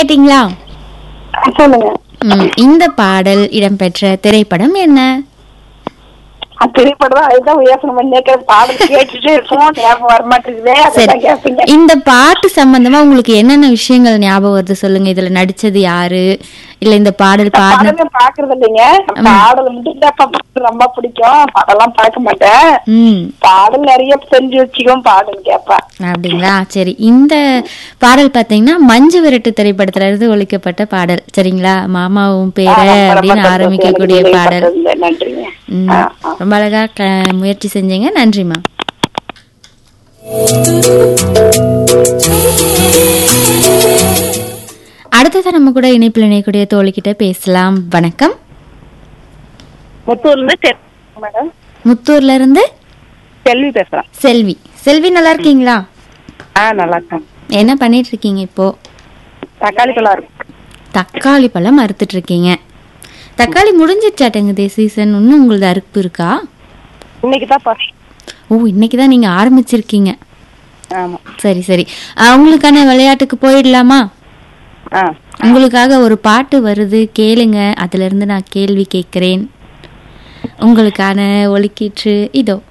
கேட்டிங்களா சொல்லுங்க ம், இந்த பாடல் இடம்பெற்ற திரைப்படம் என்ன அது திரைப்படம் தான் அதுதான் யோசனை பண்ணி கேட்கறது பாடல் கேட்டுட்டே இருக்கோம் ஞாபகம் வர மாட்டேங்குதே சரி அதான் கேட்பீங்க இந்த பாட்டு சம்பந்தமா உங்களுக்கு என்னென்ன விஷயங்கள் ஞாபகம் வருது சொல்லுங்க இதுல நடிச்சது யாரு இல்ல இந்த பாடல் பாடின பாடலே பாக்குறது இல்லைங்க பாடல் மட்டும் தான் பாட்டு ரொம்ப பிடிக்கும் பாடலாம் பார்க்க மாட்டேன் ம் பாடல் நிறைய தெரிஞ்சு வச்சுக்கும் பாடல் கேட்பேன் அப்படிங்களா சரி இந்த பாடல் பாத்தீங்கன்னா மஞ்சு விரட்டு திரைப்படத்துல இருந்து ஒழிக்கப்பட்ட பாடல் சரிங்களா மாமாவும் பேர அப்படின்னு ஆரம்பிக்கக்கூடிய பாடல் நன்றிங்க ம், ஆ, ஆ. ரொம்ப அழகா க- முயற்சி செஞ்சீங்க நன்றிமா அடுத்ததான் நம்ம கூட இணைப்பில் இணையக்கூடிய தோழிக்கிட்ட பேசலாம் வணக்கம் முத்தூர்ல இருந்து மேடம் முத்தூர்ல இருந்து செல்வி பேசுறேன் செல்வி செல்வி நல்லா இருக்கீங்களா ஆ நல்லா இருக்கேன் என்ன பண்ணிட்டு இருக்கீங்க இப்போ தக்காளி பழம் இருக்கு தக்காளி பழம் அறுத்துட்டு இருக்கீங்க தக்காளி முடிஞ்சிருச்சாட்டங்குதே சீசன் இன்னும் உங்களது அறுப்பு இருக்கா இன்னைக்கு தான் ஃபர்ஸ்ட் ஓ இன்னைக்கு தான் நீங்க ஆரம்பிச்சிருக்கீங்க ஆமா சரி சரி அஹ், உங்களுக்கான விளையாட்டுக்கு போயிடலாமா ஆ உங்களுக்காக ஒரு பாட்டு வருது கேளுங்க அதுல இருந்து நான் கேள்வி கேட்கிறேன் உங்களுக்கான ஒலிக்கீற்று இதோ